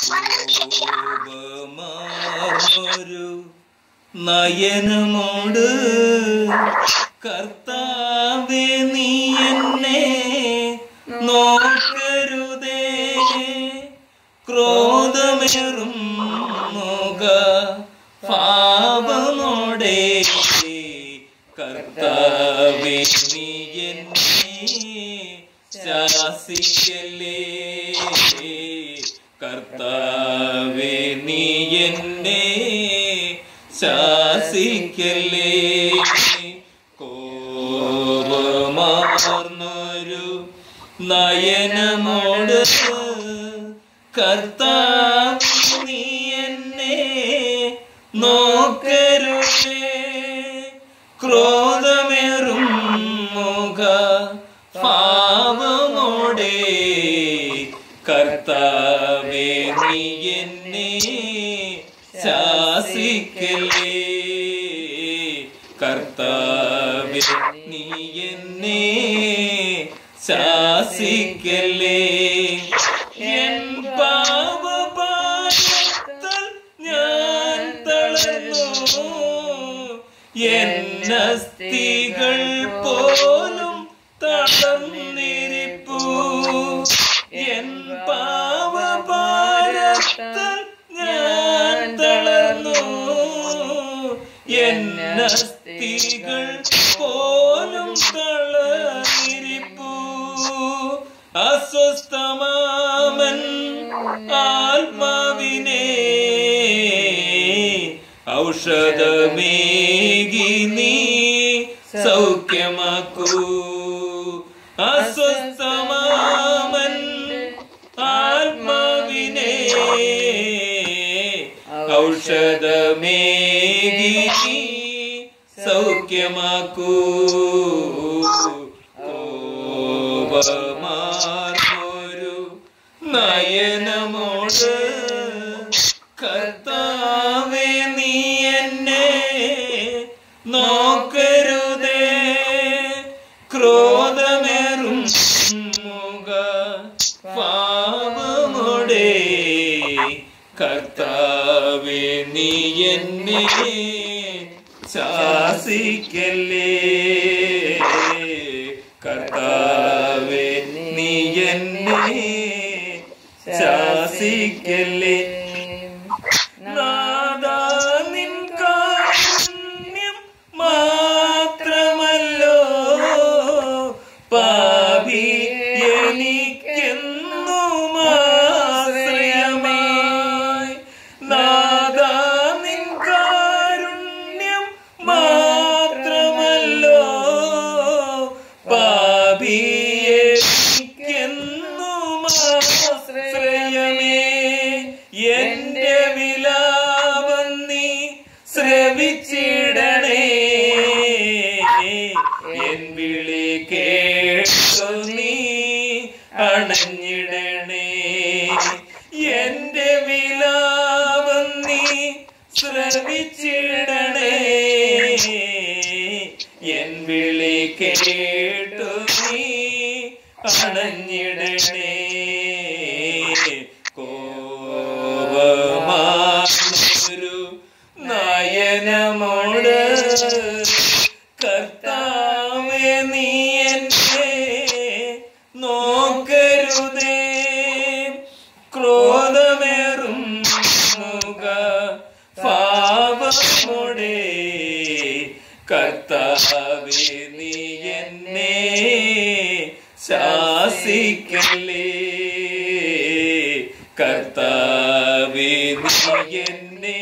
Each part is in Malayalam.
കോപമാർന്നൊരു നയനമോട് കർത്താവേ നീ എന്നെ നോക്കരുതേ ക്രോധമേറും മുഖ പാപമോടെ കർത്താവേ നീ എന്നെ ശാസിക്കലേ കർത്താവേ നീ എന്നെ ശാസിക്കലേ കോപമാർന്നൊരു നയനമോട് കർത്താവ് നീ എന്നെ നോക്കരുതേ ക്രോധമേറും മുഖ പാപമോടെ കർത്താവേ നീ എന്നെ ശാസിക്കലേ കർത്താവേ നീ എന്നെ ശാസിക്കലേ എൻ പാപപാപത്താൽ ഞാൻ തളർന്നു എന്നസ്തികൾ പോലും തളർന്നിരിപ്പു എൻ പാവഭാരത്താൽ ഞാൻ തളർന്നു എന്നസ്തികൾ പോലും തളർന്നിരിപ്പു അസ്വസ്ഥമാമൻ ആത്മാവിനെ ഔഷധമേകി നീ സൗഖ്യമാക്കൂ അസ്വസ്ഥമാമൻ ആത്മാവിനെ ഔഷധമേകി നീ സൗഖ്യമാക്കൂ കോപമാർന്നൊരു നയനമോട് കർത്താവേ നീ എന്നെ നോക്കരുതേ ക്രോധമേറും മുഖ പാപമോടെ കർത്താവേ നീ എന്നെ ശാസിക്കല്ലേ കർത്താവേ നീ എന്നെ ശാസിക്കല്ലേ നാദാ നിൻ കാരുണ്യം മാത്രമല്ലോ പാപി എനിക്കെന്നും ആശ്രയമായി നാദാ നിൻ കാരുണ്യം മാത്രമല്ലോ പാപി എനിക്കെന്നും ആശ്രയമേ എന്റെ വിലാപം നീ ശ്രവിച്ചിടണേ എൻ വിളി കേട്ടു നീ അണഞ്ഞിടണേ എന്റെ വിലാപം നീ ശ്രവിച്ചിടണേ എൻ വിളി കേട്ടു നീ അണഞ്ഞിടണേ കോപമാരു നയനമോട് കർത്താവേ നീ എന്നെ നോക്കരുതേ ക്രോധമേറും മുഖ പാപമോടെ കർത്താവേ നീ എന്നെ ശാസിക്കല്ലേ കർത്താവേ നീ എന്നെ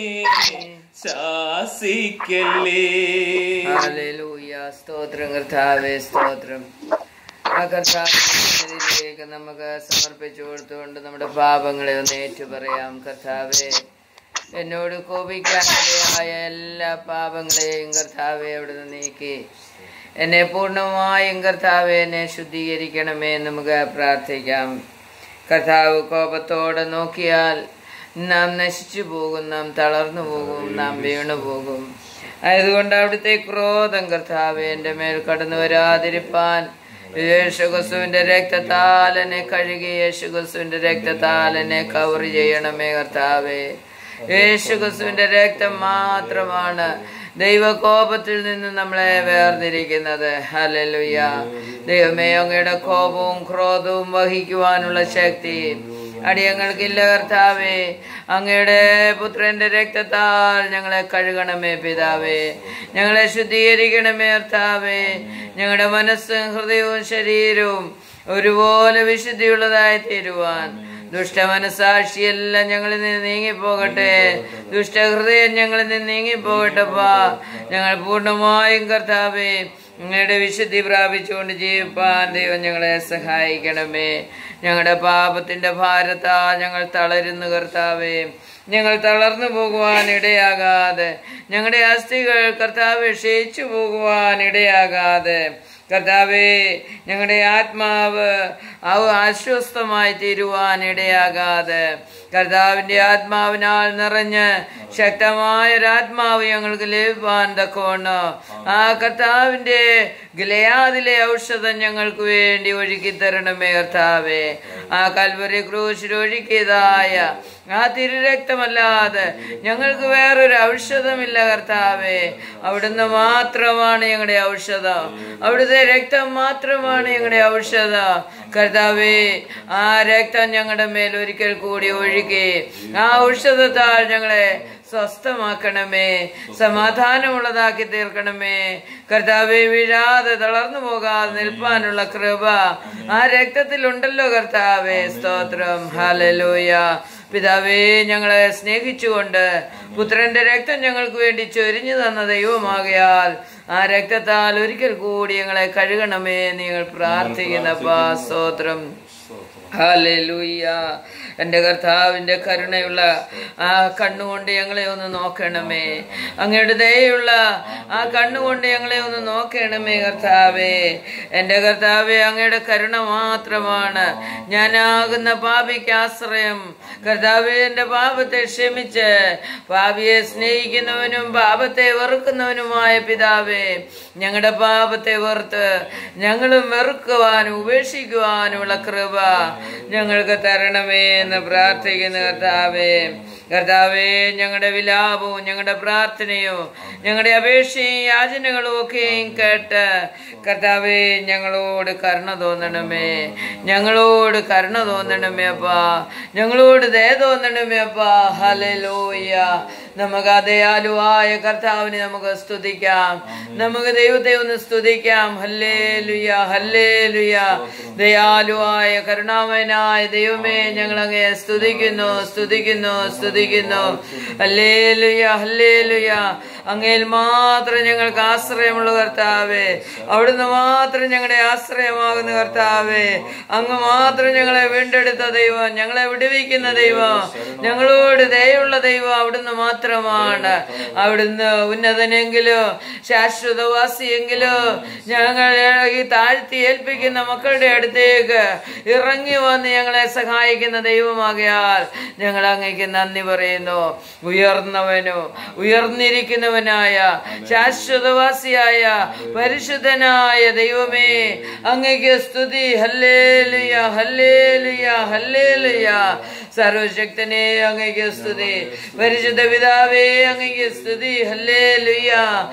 ശാസിക്കല്ലേ ഹല്ലേലൂയ സ്തോത്രം കർത്താവേ സ്തോത്രം ആ കർത്താവിലേക്ക് നമുക്ക് സമർപ്പിച്ചു കൊടുത്തുകൊണ്ട് നമ്മുടെ പാപങ്ങളെ ഒന്ന് ഏറ്റു പറയാം കർത്താവേ എന്നോട് കോപിക്കാനിടയായ എല്ലാ പാപങ്ങളെയും കർത്താവെ അവിടുന്ന് നീക്കി എന്നെ പൂർണ്ണമായും കർത്താവെ എന്നെ ശുദ്ധീകരിക്കണമേ എന്ന് നമുക്ക് പ്രാർത്ഥിക്കാം കർത്താവ് കോപത്തോടെ നോക്കിയാൽ നാം നശിച്ചു പോകും നാം തളർന്നു പോകും നാം വീണു പോകും ആയതുകൊണ്ട് അവിടുത്തെ ക്രോധം കർത്താവ് എൻ്റെ മേൽ കടന്നു വരാതിരിപ്പാൻ യേശുക്രിസ്തുവിന്റെ രക്തത്താൽ എന്നെ കഴുകി യേശുക്രിസ്തുവിന്റെ രക്തത്താൽ എന്നെ കവർ ചെയ്യണമേ കർത്താവേ യേശുക്രിസ്തുവിന്റെ രക്തം മാത്രമാണ് ദൈവകോപത്തിൽ നിന്ന് നമ്മളെ വേർതിരിക്കുന്നത് ഹലലുയ ദൈവമേ അങ്ങയുടെ കോപവും ക്രോധവും വഹിക്കുവാനുള്ള ശക്തി അടിയങ്ങൾക്കില്ല കർത്താവേ അങ്ങയുടെ പുത്രന്റെ രക്തത്താൽ ഞങ്ങളെ കഴുകണമേ പിതാവേ ഞങ്ങളെ ശുദ്ധീകരിക്കണമേ കർത്താവേ ഞങ്ങളുടെ മനസ്സും ഹൃദയവും ശരീരവും ഒരുപോലെ വിശുദ്ധിയുള്ളതായി തീരുവാൻ ദുഷ്ടമനസാക്ഷിയെല്ലാം ഞങ്ങളിൽ നിന്ന് നീങ്ങിപ്പോകട്ടെ ദുഷ്ടഹൃദയം ഞങ്ങളിൽ നിന്ന് നീങ്ങിപ്പോകട്ടെപ്പാ ഞങ്ങൾ പൂർണ്ണമായും കർത്താവേ ഞങ്ങളുടെ വിശുദ്ധി പ്രാപിച്ചുകൊണ്ട് ജീവിപ്പാൻ ദൈവം ഞങ്ങളെ സഹായിക്കണമേ ഞങ്ങളുടെ പാപത്തിന്റെ ഭാരത്താൽ ഞങ്ങൾ തളരുന്നു കർത്താവേ ഞങ്ങൾ തളർന്നു പോകുവാൻ ഇടയാകാതെ ഞങ്ങളുടെ അസ്ഥികൾ കർത്താവ് ക്ഷയിച്ചു പോകുവാൻ ഇടയാകാതെ കർത്താവേ ഞങ്ങളുടെ ആത്മാവ് അവ അസ്വസ്ഥമായി തീരുവാൻ ഇടയാകാതെ കർത്താവിന്റെ ആത്മാവിനാൽ നിറഞ്ഞ് ശക്തമായ ഒരാത്മാവ് ഞങ്ങൾക്ക് ലഭിപ്പാൻ തക്കോണോ ആ കർത്താവിന്റെ ഗലയാദിലെ ഔഷധം ഞങ്ങൾക്ക് വേണ്ടി ഒഴുക്കി തരണമേ കർത്താവേ ആ കൽവറി ക്രൂശിൽ ഒഴുക്കിയതായ ആ തിരുരക്തമല്ലാതെ ഞങ്ങൾക്ക് വേറൊരു ഔഷധമില്ല കർത്താവേ അവിടുന്ന് മാത്രമാണ് ഞങ്ങളുടെ ഔഷധം അവിടുത്തെ രക്തം മാത്രമാണ് ഞങ്ങളുടെ ഔഷധം കർത്താവേ ആ രക്തം ഞങ്ങളുടെ മേൽ ഒരിക്കൽ കൂടി ഒഴുകി ആ ഔഷധത്താൽ ഞങ്ങളെ സ്വസ്ഥമാക്കണമേ സമാധാനമുള്ളതാക്കി തീർക്കണമേ കർത്താവെ വീഴാതെ തളർന്നു പോകാതെ നിൽപ്പാനുള്ള കൃപ ആ രക്തത്തിലുണ്ടല്ലോ കർത്താവേ സ്തോത്രം ഹാലലൂയ പിതാവേ ഞങ്ങളെ സ്നേഹിച്ചുകൊണ്ട് പുത്രന്റെ രക്തം ഞങ്ങൾക്ക് വേണ്ടി ചൊരിഞ്ഞു തന്ന ദൈവമാകയാൽ ആ രക്തത്താൽ ഒരിക്കൽ കൂടി ഞങ്ങളെ കഴുകണമേ നിങ്ങൾ പ്രാർത്ഥിക്കുന്നപ്പാ സ്തോത്രം ഹാലൂയ്യ എൻ്റെ കർത്താവിൻ്റെ കരുണയുള്ള ആ കണ്ണുകൊണ്ട് ഞങ്ങളെ ഒന്ന് നോക്കണമേ അങ്ങയുടെ ദയുള്ള ആ കണ്ണുകൊണ്ട് ഞങ്ങളെ ഒന്ന് നോക്കണമേ കർത്താവേ എൻ്റെ കർത്താവേ അങ്ങയുടെ കരുണ മാത്രമാണ് ഞാനാകുന്ന പാപിക്ക് ആശ്രയം കർത്താവേ എൻ്റെ പാപത്തെ ക്ഷമിച്ച് പാപിയെ സ്നേഹിക്കുന്നവനും പാപത്തെ വെറുക്കുന്നവനുമായ പിതാവേ ഞങ്ങളുടെ പാപത്തെ വെറുത്ത് ഞങ്ങളും വെറുക്കുവാനും ഉപേക്ഷിക്കുവാനുമുള്ള കൃപ ഞങ്ങൾക്ക് തരണമേ എന്ന് പ്രാർത്ഥിക്കുന്ന കർത്താവേ കർത്താവേ ഞങ്ങളുടെ വിലാപവും ഞങ്ങളുടെ പ്രാർത്ഥനയും ഞങ്ങളുടെ അപേക്ഷയും യാചനകളും ഒക്കെയും കേട്ട് കർത്താവേ ഞങ്ങളോട് കരുണ തോന്നണമേ ഞങ്ങളോട് കരുണ തോന്നണമേ അപ്പാ ഞങ്ങളോട് ദയ തോന്നണമേ അപ്പാ ഹലലോയ്യ നമുക്ക് ആ ദയാലുവായ കർത്താവിനെ നമുക്ക് സ്തുതിക്കാം നമുക്ക് ദൈവത്തെ ഒന്ന് സ്തുതിക്കാം ഹല്ലേ ലുയ ഹല്ലേ ലുയ ദയാലുവായ കരുണാമയനായ ദൈവമേ ഞങ്ങൾ അങ്ങേ സ്തുതിക്കുന്നു സ്തുതിക്കുന്നു സ്തുതിക്കുന്നു ഹല്ലേ ലുയ ഹല്ലേ ലുയ അങ്ങയിൽ മാത്രം ഞങ്ങൾക്ക് ആശ്രയമുള്ള കർത്താവേ അവിടുന്ന് മാത്രം ഞങ്ങളുടെ ആശ്രയമാകുന്ന കർത്താവേ അങ്ങ് മാത്രം ഞങ്ങളെ വീണ്ടെടുത്ത ദൈവം ഞങ്ങളെ വിടുവിക്കുന്ന ദൈവം ഞങ്ങളോട് ദയുള്ള ദൈവം അവിടുന്ന് മാത്രമാണ് അവിടുന്ന് ഉന്നതനെങ്കിലോ ശാശ്വതവാസിയെങ്കിലോ ഞങ്ങൾ ഈ താഴ്ത്തി ഏൽപ്പിക്കുന്ന മക്കളുടെ അടുത്തേക്ക് ഇറങ്ങി വന്ന് ഞങ്ങളെ സഹായിക്കുന്ന ദൈവമാകയാൽ ഞങ്ങൾ അങ്ങേക്ക് നന്ദി പറയുന്നു ഉയർന്നവനോ ഉയർന്നിരിക്കുന്നവനായ ശാശ്വതവാസിയായ പരിശുദ്ധനായ ദൈവമേ അങ്ങയ്ക്ക് സ്തുതി ഹല്ലേലുയ ഹല്ലേലുയ ഹല്ലേലുയ സർവശക്തനെ അങ്ങയ്ക്ക് സ്തുതി പരിശുദ്ധ പിതാവേ അങ്ങയ്ക്ക് സ്തുതി ഹല്ലേലുയ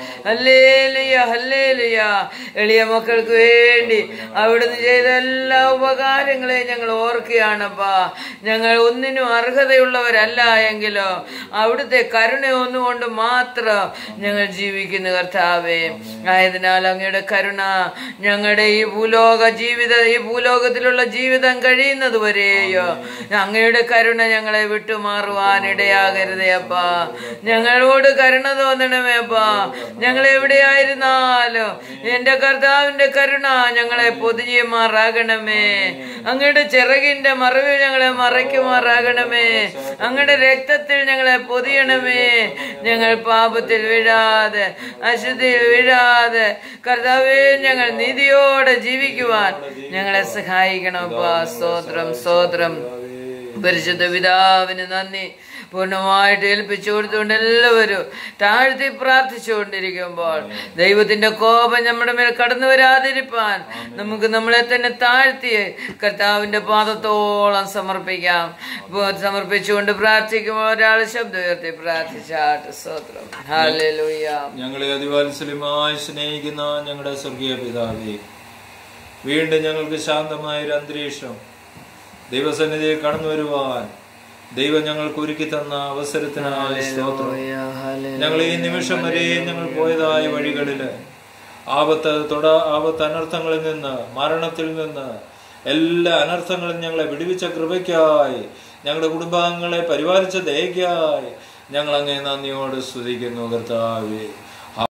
ഹല്ലേലുയ ഹല്ലേലുയ എളിയ മക്കൾക്ക് വേണ്ടി അവിടുന്ന് ചെയ്ത എല്ലാ ഉപകാരങ്ങളെയും ഞങ്ങൾ ഓർക്കുകയാണപ്പാ ഞങ്ങൾ ഒന്നിനും അർഹതയുള്ളവരല്ല എങ്കിലോ അവിടുത്തെ കരുണ ഒന്നുകൊണ്ട് മാത്രം ഞങ്ങൾ ജീവിക്കുന്നു കർത്താവേ ആയതിനാൽ അങ്ങയുടെ കരുണ ഞങ്ങളുടെ ഈ ഭൂലോക ജീവിത ഈ ഭൂലോകത്തിലുള്ള ജീവിതം കഴിയുന്നത് വരെയോ അങ്ങയുടെ കരുണ ഞങ്ങളെ വിട്ടുമാറുവാൻ ഇടയാകരുതേ അപ്പാ ഞങ്ങളോട് കരുണ തോന്നണമേ അപ്പാ ഞങ്ങൾ എവിടെയായിരുന്നാലും എന്റെ കർത്താവിന്റെ കരുണ ഞങ്ങളെ പൊതിയുമാറാകണമേ അങ്ങയുടെ ചിറകിന്റെ മറവിൽ ഞങ്ങളെ മറയ്ക്കുമാറാകണമേ അങ്ങയുടെ രക്തത്തിൽ ഞങ്ങളെ പൊതിയണമേ ഞങ്ങൾ പാപത്തിൽ വീഴാതെ അശുദ്ധിയിൽ വീഴാതെ കർത്താവേ ഞങ്ങൾ നീതിയോടെ ജീവിക്കുവാൻ ഞങ്ങളെ സഹായിക്കണം അപ്പാ സ്തോത്രം സ്തോത്രം പരിശുദ്ധ പിതാവിന് നന്ദി പൂർണ്ണമായിട്ട് ഏൽപ്പിച്ചു കൊടുത്തുകൊണ്ട് എല്ലാവരും താഴ്ത്തി പ്രാർത്ഥിച്ചുകൊണ്ടിരിക്കുമ്പോൾ ദൈവത്തിന്റെ കോപം നമ്മുടെ മേൽ കടന്നു വരാതിരിപ്പാൻ നമുക്ക് നമ്മളെ തന്നെ താഴ്ത്തി കർത്താവിന്റെ പാദത്തോളം സമർപ്പിക്കാം ഇപ്പോൾ സമർപ്പിച്ചുകൊണ്ട് പ്രാർത്ഥിക്കുമ്പോൾ ഒരാൾ ശബ്ദം ഉയർത്തി പ്രാർത്ഥിച്ചാട്ട് സ്തോത്രം ഹാലൂയ ഞങ്ങളെ അതിവാത്സല്യമായി സ്നേഹിക്കുന്ന ഞങ്ങളുടെ സ്വർഗീയ പിതാവേ വീണ്ടും ഞങ്ങൾക്ക് ശാന്തമായ ഒരു അന്തരീക്ഷം ദൈവസന്നിധിയിൽ കടന്നു വരുവാൻ ദൈവം ഞങ്ങൾക്ക് ഒരുക്കി തന്ന അവസരത്തിനായി സ്തോത്രം ഞങ്ങൾ ഈ നിമിഷം വരെ ഞങ്ങൾ പോയതായ വഴികളില് ആപത്ത് തൊട ആപത്ത് അനർത്ഥങ്ങളിൽ നിന്ന് മരണത്തിൽ നിന്ന് എല്ലാ അനർത്ഥങ്ങളും ഞങ്ങളെ വിടുവിച്ച കൃപയ്ക്കായി ഞങ്ങളുടെ കുടുംബാംഗങ്ങളെ പരിപാലിച്ച ദയക്കായി ഞങ്ങൾ അങ്ങേ നന്ദിയോട് സ്തുതിക്കുന്നു കർത്താവേ